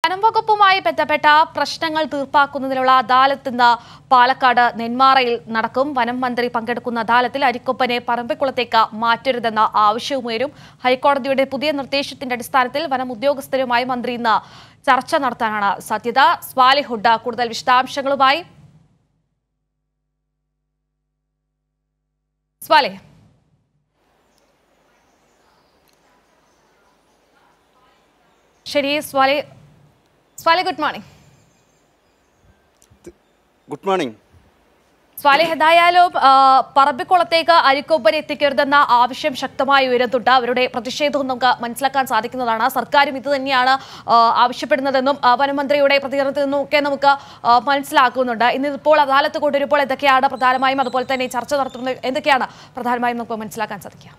വനം വകുപ്പുമായി ബന്ധപ്പെട്ട പ്രശ്നങ്ങൾ തീർപ്പാക്കുന്നതിനുള്ള അദാലത്ത് ഇന്ന് പാലക്കാട് നെന്മാറയിൽ നടക്കും വനം മന്ത്രി പങ്കെടുക്കുന്ന അദാലത്തിൽ അരിക്കൊപ്പനെ പറമ്പിക്കുളത്തേക്ക് മാറ്റരുതെന്ന ആവശ്യവുമുയരും ഹൈക്കോടതിയുടെ പുതിയ നിർദ്ദേശത്തിന്റെ അടിസ്ഥാനത്തിൽ വനം ഉദ്യോഗസ്ഥരുമായി മന്ത്രി ഇന്ന് ചർച്ച നടത്താനാണ് സാധ്യത സ്വാലിഹുഡ കൂടുതൽ വിശദാംശങ്ങളുമായി സ്വാലേ ശരി Swali Swali good morning good morning Swalih എന്തായാലും ആ, പറമ്പിക്കുളത്തേക്ക് അരിക്കൊമ്പൻ എത്തിക്കരുതെന്ന ആവശ്യം ശക്തമായി ഉയരുന്നുണ്ട് അവരുടെ പ്രതിഷേധവും നമുക്ക് മനസ്സിലാക്കാൻ സാധിക്കുന്നതാണ് സർക്കാരും ഇത് തന്നെയാണ് ആ, ആവശ്യപ്പെടുന്നതെന്നും ആ, വനമന്ത്രിയുടെ പ്രതികരണത്തിൽ നിന്നും ഒക്കെ നമുക്ക് ആ, മനസ്സിലാക്കുന്നുണ്ട് ഇന്ന് ഇപ്പോൾ അദാലത്ത് കൊണ്ടുവരുമ്പോൾ എന്തൊക്കെയാണ് പ്രധാനമായും അതുപോലെ തന്നെ ചർച്ച നടത്തുന്നത് എന്തൊക്കെയാണ് പ്രധാനമായും നമുക്ക് മനസ്സിലാക്കാൻ സാധിക്കുക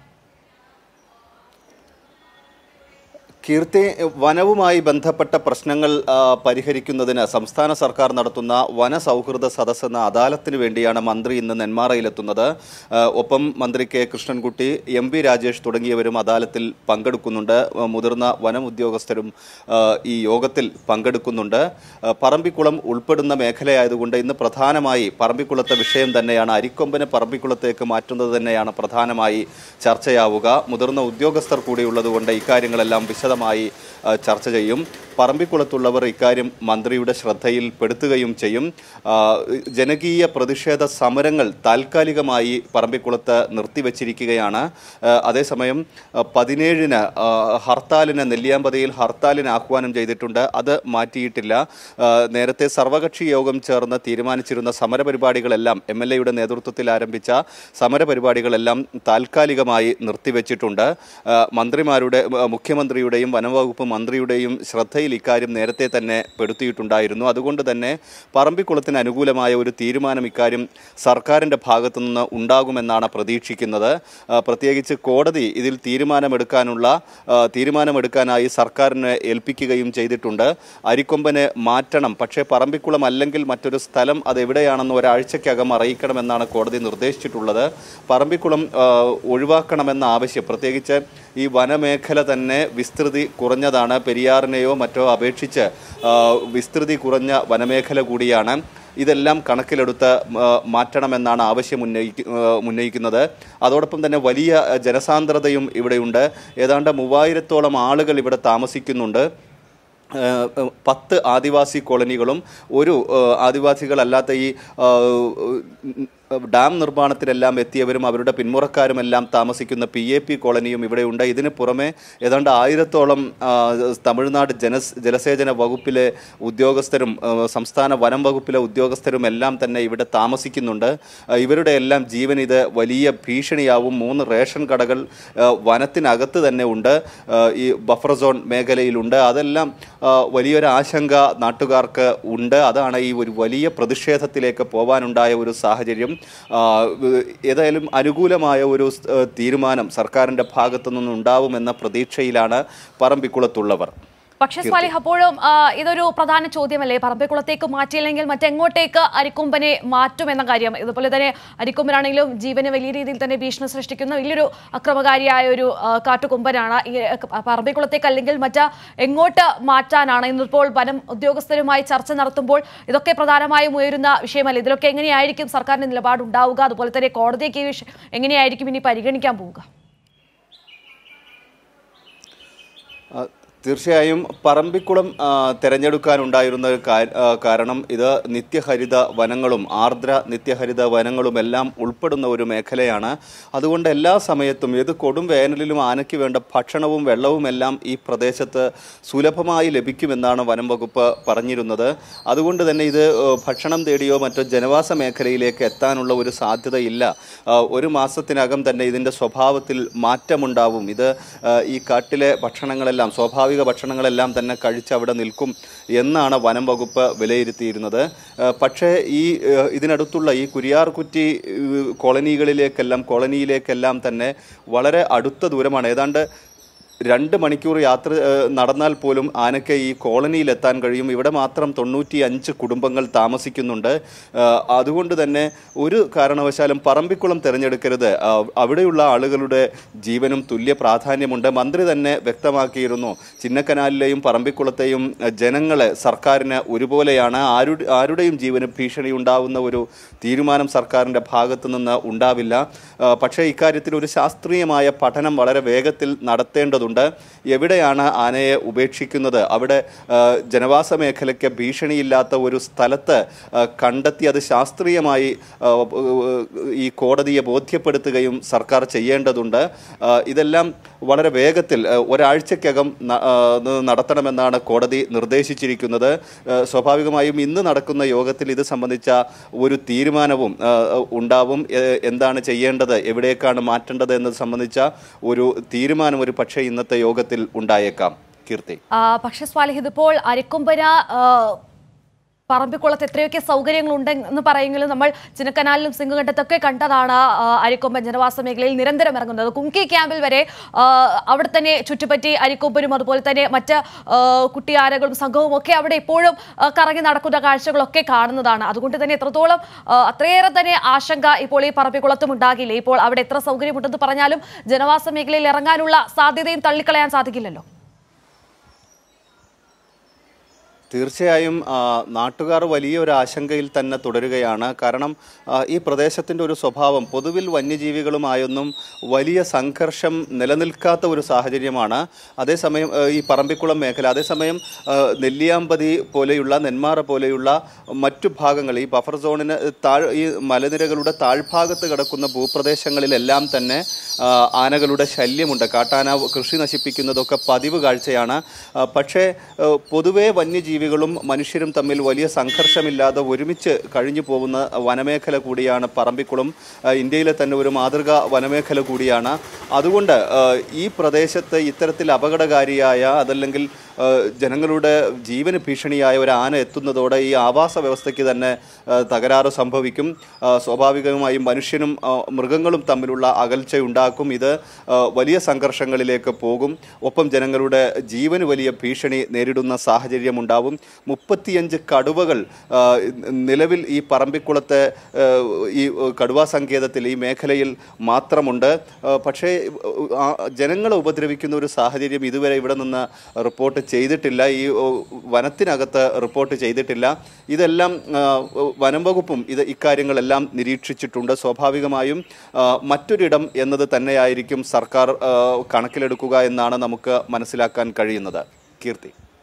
കീർത്തി വനവുമായി ബന്ധപ്പെട്ട പ്രശ്നങ്ങൾ ആ, പരിഹരിക്കുന്നതിന് സംസ്ഥാന സർക്കാർ നടത്തുന്ന വനസൗഹൃദ സദസ്സ് എന്ന അദാലത്തിന് വേണ്ടിയാണ് മന്ത്രി ഇന്ന് നെന്മാറയിലെത്തുന്നത് ആ, ഒപ്പം മന്ത്രി K Krishnankutty M P Rajesh തുടങ്ങിയവരും അദാലത്തിൽ പങ്കെടുക്കുന്നുണ്ട് ആ, മുതിർന്ന വനം ഉദ്യോഗസ്ഥരും ആ, ഈ യോഗത്തിൽ പങ്കെടുക്കുന്നുണ്ട് ആ, പറമ്പിക്കുളം ഉൾപ്പെടുന്ന മേഖലയായതുകൊണ്ട് ഇന്ന് പ്രധാനമായി പറമ്പിക്കുളത്തെ വിഷയം തന്നെയാണ് അരിക്കൊമ്പനെ പറമ്പിക്കുളത്തേക്ക് മാറ്റുന്നത് തന്നെയാണ് പ്രധാനമായി ചർച്ചയാവുക മുതിർന്ന ഉദ്യോഗസ്ഥർ കൂടി ഉള്ളതുകൊണ്ട് ഇക്കാര്യങ്ങളെല്ലാം വിശദമായി ആ, ചർച്ച ചെയ്യും പറമ്പിക്കുളത്തുള്ളവർ ഇക്കാര്യം മന്ത്രിയുടെ ശ്രദ്ധയിൽപ്പെടുത്തുകയും ചെയ്യും ആ, ജനകീയ പ്രതിഷേധ സമരങ്ങൾ താൽക്കാലികമായി പറമ്പിക്കുളത്ത് നിർത്തിവച്ചിരിക്കുകയാണ് ആ, അതേസമയം ആ, പതിനേഴിന് ആ, ഹർത്താലിന് നെല്ലിയാമ്പതിയിൽ ഹർത്താലിന് ആഹ്വാനം ചെയ്തിട്ടുണ്ട് അത് മാറ്റിയിട്ടില്ല ആ, നേരത്തെ സർവകക്ഷി യോഗം ചേർന്ന് തീരുമാനിച്ചിരുന്ന സമരപരിപാടികളെല്ലാം എം എൽ എയുടെ നേതൃത്വത്തിൽ ആരംഭിച്ച സമരപരിപാടികളെല്ലാം താൽക്കാലികമായി നിർത്തിവെച്ചിട്ടുണ്ട് ആ, മന്ത്രിമാരുടെ ആ, മുഖ്യമന്ത്രിയുടെയും വനംവകുപ്പ് മന്ത്രിയുടെയും ശ്രദ്ധയിൽ ഇക്കാര്യം നേരത്തെ തന്നെ പെടുത്തിയിട്ടുണ്ടായിരുന്നു അതുകൊണ്ട് തന്നെ പറമ്പിക്കുളത്തിന് അനുകൂലമായ ഒരു തീരുമാനം ഇക്കാര്യം സർക്കാരിൻ്റെ ഭാഗത്തു നിന്ന് ഉണ്ടാകുമെന്നാണ് പ്രതീക്ഷിക്കുന്നത് ആ, പ്രത്യേകിച്ച് കോടതി ഇതിൽ തീരുമാനമെടുക്കാനുള്ള ആ, തീരുമാനമെടുക്കാനായി സർക്കാരിനെ ഏൽപ്പിക്കുകയും ചെയ്തിട്ടുണ്ട് അരിക്കൊമ്പനെ മാറ്റണം പക്ഷേ പറമ്പിക്കുളം അല്ലെങ്കിൽ മറ്റൊരു സ്ഥലം അത് എവിടെയാണെന്ന് ഒരാഴ്ചക്കകം അറിയിക്കണമെന്നാണ് കോടതി നിർദ്ദേശിച്ചിട്ടുള്ളത് പറമ്പിക്കുളം ആ, ഒഴിവാക്കണമെന്ന ആവശ്യം പ്രത്യേകിച്ച് ഈ വനമേഖല തന്നെ വിസ്തൃതി കുറഞ്ഞതാണ് പെരിയാറിനെയോ മറ്റോ അപേക്ഷിച്ച് ആ, വിസ്തൃതി കുറഞ്ഞ വനമേഖല കൂടിയാണ് ഇതെല്ലാം കണക്കിലെടുത്ത് ആ, മാറ്റണമെന്നാണ് ആവശ്യം ഉന്നയിക്ക ആ, ഉന്നയിക്കുന്നത് അതോടൊപ്പം തന്നെ വലിയ ജനസാന്ദ്രതയും ഇവിടെയുണ്ട് ഏതാണ്ട് മൂവായിരത്തോളം ആളുകൾ ഇവിടെ താമസിക്കുന്നുണ്ട് ഏഹ് പത്ത് ആദിവാസി കോളനികളും ഒരു ഏഹ് ആദിവാസികളല്ലാത്ത ഈ ഏഹ് ഡാം നിർമ്മാണത്തിലെല്ലാം എത്തിയവരും അവരുടെ പിന്മുറക്കാരുമെല്ലാം താമസിക്കുന്ന പി എ പി കോളനിയും ഇവിടെയുണ്ട് ഇതിന് പുറമെ ഏതാണ്ട് ആയിരത്തോളം ആ, തമിഴ്നാട് ജനസ് ജലസേചന വകുപ്പിലെ ഉദ്യോഗസ്ഥരും ആ, സംസ്ഥാന വനം വകുപ്പിലെ ഉദ്യോഗസ്ഥരും എല്ലാം തന്നെ ഇവിടെ താമസിക്കുന്നുണ്ട് ആ, ഇവരുടെ എല്ലാം ജീവൻ ഇത് വലിയ ഭീഷണിയാവും മൂന്ന് റേഷൻ കടകൾ ആ, വനത്തിനകത്ത് തന്നെ ഉണ്ട് ആ, ഈ ബഫർ സോൺ മേഖലയിലുണ്ട് അതെല്ലാം ആ, വലിയൊരു ആശങ്ക നാട്ടുകാർക്ക് ഉണ്ട് അതാണ് ഈ ഒരു വലിയ പ്രതിഷേധത്തിലേക്ക് പോവാനുണ്ടായ ഒരു സാഹചര്യം ആ, ഏതായാലും അനുകൂലമായ ഒരു സ്- ആ, തീരുമാനം സർക്കാരിൻ്റെ ഭാഗത്തു നിന്നുണ്ടാവുമെന്ന പ്രതീക്ഷയിലാണ് പറമ്പിക്കുളത്തുള്ളവർ പക്ഷേ സ്വാലിഹ് അപ്പോഴും ആ, ഇതൊരു പ്രധാന ചോദ്യമല്ലേ പറമ്പിക്കുളത്തേക്ക് മാറ്റിയില്ലെങ്കിൽ മറ്റെങ്ങോട്ടേക്ക് അരിക്കൊമ്പനെ മാറ്റുമെന്ന കാര്യം ഇതുപോലെ തന്നെ അരിക്കൊമ്പനാണെങ്കിലും ജീവന് വലിയ രീതിയിൽ തന്നെ ഭീഷണി സൃഷ്ടിക്കുന്ന വലിയൊരു അക്രമകാരിയായ ഒരു ആ, കാട്ടുകൊമ്പനാണ് ഈ ആ, പറമ്പിക്കുളത്തേക്ക് അല്ലെങ്കിൽ മറ്റ് എങ്ങോട്ട് മാറ്റാനാണ് ഇന്നിപ്പോൾ വനം ഉദ്യോഗസ്ഥരുമായി ചർച്ച നടത്തുമ്പോൾ ഇതൊക്കെ പ്രധാനമായും ഉയരുന്ന വിഷയമല്ലേ ഇതിലൊക്കെ എങ്ങനെയായിരിക്കും സർക്കാരിന്റെ നിലപാടുണ്ടാവുക അതുപോലെ തന്നെ കോടതിയൊക്കെ ഈ വിഷയം എങ്ങനെയായിരിക്കും ഇനി പരിഗണിക്കാൻ പോവുക ആ, തീർച്ചയായും പറമ്പിക്കുളം ആ, തിരഞ്ഞെടുക്കാനുണ്ടായിരുന്ന ഒരു കാ- ആ, കാരണം ഇത് നിത്യഹരിത വനങ്ങളും ആർദ്ര നിത്യഹരിത വനങ്ങളും എല്ലാം ഉൾപ്പെടുന്ന ഒരു മേഖലയാണ് അതുകൊണ്ട് എല്ലാ സമയത്തും ഏത് കൊടും വേനലിലും ആനയ്ക്ക് വേണ്ട ഭക്ഷണവും വെള്ളവും എല്ലാം ഈ പ്രദേശത്ത് സുലഭമായി ലഭിക്കുമെന്നാണ് വനം വകുപ്പ് പറഞ്ഞിരുന്നത് അതുകൊണ്ട് തന്നെ ഇത് ഏ, ഭക്ഷണം തേടിയോ മറ്റോ ജനവാസ മേഖലയിലേക്ക് എത്താനുള്ള ഒരു സാധ്യതയില്ല ആ, ഒരു മാസത്തിനകം തന്നെ ഇതിൻ്റെ സ്വഭാവത്തിൽ മാറ്റമുണ്ടാവും ഇത് ആ, ഈ കാട്ടിലെ ഭക്ഷണങ്ങളെല്ലാം സ്വാഭാവിക ഭക്ഷണങ്ങളെല്ലാം തന്നെ കഴിച്ച് അവിടെ നിൽക്കും എന്നാണ് വനം വകുപ്പ് വിലയിരുത്തിയിരുന്നത് ആ, പക്ഷേ ഈ ആ, ഇതിനടുത്തുള്ള ഈ കുരിയാർകുറ്റി ഏഹ്, കോളനികളിലേക്കെല്ലാം കോളനിയിലേക്കെല്ലാം തന്നെ വളരെ അടുത്ത ദൂരമാണ് ഏതാണ്ട് രണ്ട് മണിക്കൂർ യാത്ര ഏഹ്, നടന്നാൽ പോലും ആനയ്ക്ക് ഈ കോളനിയിൽ എത്താൻ കഴിയും ഇവിടെ മാത്രം തൊണ്ണൂറ്റി അഞ്ച് കുടുംബങ്ങൾ താമസിക്കുന്നുണ്ട് ഏഹ്, അതുകൊണ്ട് തന്നെ ഒരു കാരണവശാലും പറമ്പിക്കുളം തിരഞ്ഞെടുക്കരുത് ആഹ്, അവിടെയുള്ള ആളുകളുടെ ജീവനും തുല്യ പ്രാധാന്യമുണ്ട് മന്ത്രി തന്നെ വ്യക്തമാക്കിയിരുന്നു ചിന്നക്കനാലിലെയും പറമ്പിക്കുളത്തെയും ഏഹ്, ജനങ്ങളെ സർക്കാരിന് ഒരുപോലെയാണ് ആരുടെ ആരുടെയും ജീവന് ഭീഷണി ഉണ്ടാവുന്ന ഒരു തീരുമാനം സർക്കാരിൻ്റെ ഭാഗത്തു നിന്ന് ഉണ്ടാവില്ല ആ, പക്ഷേ ഇക്കാര്യത്തിൽ ഒരു ശാസ്ത്രീയമായ പഠനം വളരെ വേഗത്തിൽ നടത്തേണ്ടതുണ്ട് എവിടെയാണ് ആനയെ ഉപേക്ഷിക്കുന്നത് അവിടെ ആ, ജനവാസ മേഖലയ്ക്ക് ഭീഷണിയില്ലാത്ത ഒരു സ്ഥലത്ത് ആ, കണ്ടെത്തി അത് ശാസ്ത്രീയമായി ആ, ഈ കോടതിയെ ബോധ്യപ്പെടുത്തുകയും സർക്കാർ ചെയ്യേണ്ടതുണ്ട് ആ, ഇതെല്ലാം വളരെ വേഗത്തിൽ ആ, ഒരാഴ്ചക്കകം ന- ആ, നടത്തണമെന്നാണ് കോടതി നിർദ്ദേശിച്ചിരിക്കുന്നത് ആ, സ്വാഭാവികമായും ഇന്ന് നടക്കുന്ന യോഗത്തിൽ ഇത് സംബന്ധിച്ച ഒരു തീരുമാനവും ആ, ഉണ്ടാവും എ- എന്താണ് ചെയ്യേണ്ടത് എവിടേക്കാണ് മാറ്റേണ്ടത് എന്നത് സംബന്ധിച്ച ഒരു തീരുമാനം ഒരു പക്ഷേ ഇന്നത്തെ യോഗത്തിൽ ഉണ്ടായേക്കാം കീർത്തി ആ, പക്ഷേ സ്വാലിഹ് ഇതിപ്പോൾ അരിക്കൊമ്പന ആ, പറമ്പിക്കുളത്ത് എത്രയൊക്കെ സൗകര്യങ്ങളുണ്ട് എന്ന് പറയുമെങ്കിലും നമ്മൾ ചിന്നക്കനാലിലും സിംഗഘട്ടത്തൊക്കെ കണ്ടതാണ് ആ, അരിക്കൊമ്പൻ ജനവാസ മേഖലയിൽ നിരന്തരം ഇറങ്ങുന്നത് കുങ്കി ക്യാമ്പിൽ വരെ ആ, അവിടെ തന്നെ ചുറ്റുപറ്റി അരിക്കൊമ്പനും അതുപോലെ തന്നെ മറ്റ് ആ, കുട്ടിയാനകളും സംഘവും ഒക്കെ അവിടെ ഇപ്പോഴും ആ, കറങ്ങി നടക്കുന്ന കാഴ്ചകളൊക്കെ കാണുന്നതാണ് അതുകൊണ്ട് തന്നെ എത്രത്തോളം ആ, അത്രയേറെ തന്നെ ആശങ്ക ഇപ്പോൾ ഈ പറമ്പിക്കുളത്തും ഉണ്ടാകില്ല ഇപ്പോൾ അവിടെ എത്ര സൗകര്യമുണ്ടെന്ന് പറഞ്ഞാലും ജനവാസ മേഖലയിൽ ഇറങ്ങാനുള്ള സാധ്യതയും തള്ളിക്കളയാൻ സാധിക്കില്ലല്ലോ തീർച്ചയായും ആ, നാട്ടുകാർ വലിയ ഒരു ആശങ്കയിൽ തന്നെ തുടരുകയാണ് കാരണം ആ, ഈ പ്രദേശത്തിൻ്റെ ഒരു സ്വഭാവം പൊതുവിൽ വന്യജീവികളുമായൊന്നും വലിയ സംഘർഷം നിലനിൽക്കാത്ത ഒരു സാഹചര്യമാണ് അതേസമയം ആ, ഈ പറമ്പിക്കുളം മേഖല അതേസമയം ആ, നെല്ലിയാമ്പതി പോലെയുള്ള നെന്മാറ പോലെയുള്ള മറ്റു ഭാഗങ്ങൾ ഈ ബഫർ സോണിന് താഴ് ഈ മലനിരകളുടെ താഴ്ഭാഗത്ത് കിടക്കുന്ന ഭൂപ്രദേശങ്ങളിലെല്ലാം തന്നെ ആ, ആനകളുടെ ശല്യമുണ്ട് കാട്ടാന കൃഷി നശിപ്പിക്കുന്നതൊക്കെ പതിവ് കാഴ്ചയാണ് ആ, പക്ഷേ ആ, പൊതുവേ വന്യജീവികളും മനുഷ്യരും തമ്മിൽ വലിയ സംഘർഷമില്ലാതെ ഒരുമിച്ച് കഴിഞ്ഞു പോകുന്ന വനമേഖല കൂടിയാണ് പറമ്പിക്കുളം ആ, ഇന്ത്യയിലെ തന്നെ ഒരു മാതൃകാ വനമേഖല കൂടിയാണ് അതുകൊണ്ട് ആ, ഈ പ്രദേശത്ത് ഇത്തരത്തിൽ അപകടകാരിയായ അതല്ലെങ്കിൽ ആ, ജനങ്ങളുടെ ജീവന് ഭീഷണിയായ ഒരു ആന എത്തുന്നതോടെ ഈ ആവാസ വ്യവസ്ഥയ്ക്ക് തന്നെ ആ, തകരാറ് സംഭവിക്കും ആ, സ്വാഭാവികമായും മനുഷ്യനും ആ, മൃഗങ്ങളും തമ്മിലുള്ള അകൽച്ചയുണ്ടാക്കും ഇത് ആ, വലിയ സംഘർഷങ്ങളിലേക്ക് പോകും ഒപ്പം ജനങ്ങളുടെ ജീവന് വലിയ ഭീഷണി നേരിടുന്ന സാഹചര്യം ഉണ്ടാവും മുപ്പത്തിയഞ്ച് കടുവകൾ ആ, നിലവിൽ ഈ പറമ്പിക്കുളത്തെ ആ, ഈ കടുവാ സങ്കേതത്തിൽ ഈ മേഖലയിൽ മാത്രമുണ്ട് ആ, പക്ഷേ ആ, ജനങ്ങളെ ഉപദ്രവിക്കുന്ന ഒരു സാഹചര്യം ഇതുവരെ ഇവിടെ നിന്ന് റിപ്പോർട്ട് ചെയ്തിട്ടില്ല ഈ ഓ, വനത്തിനകത്ത് റിപ്പോർട്ട് ചെയ്തിട്ടില്ല ഇതെല്ലാം ആ, വനം വകുപ്പും ഇത് ഇക്കാര്യങ്ങളെല്ലാം നിരീക്ഷിച്ചിട്ടുണ്ട് സ്വാഭാവികമായും ആ, മറ്റൊരിടം എന്നത് തന്നെയായിരിക്കും സർക്കാർ ആ, കണക്കിലെടുക്കുക എന്നാണ് നമുക്ക് മനസ്സിലാക്കാൻ കഴിയുന്നത് കീർത്തി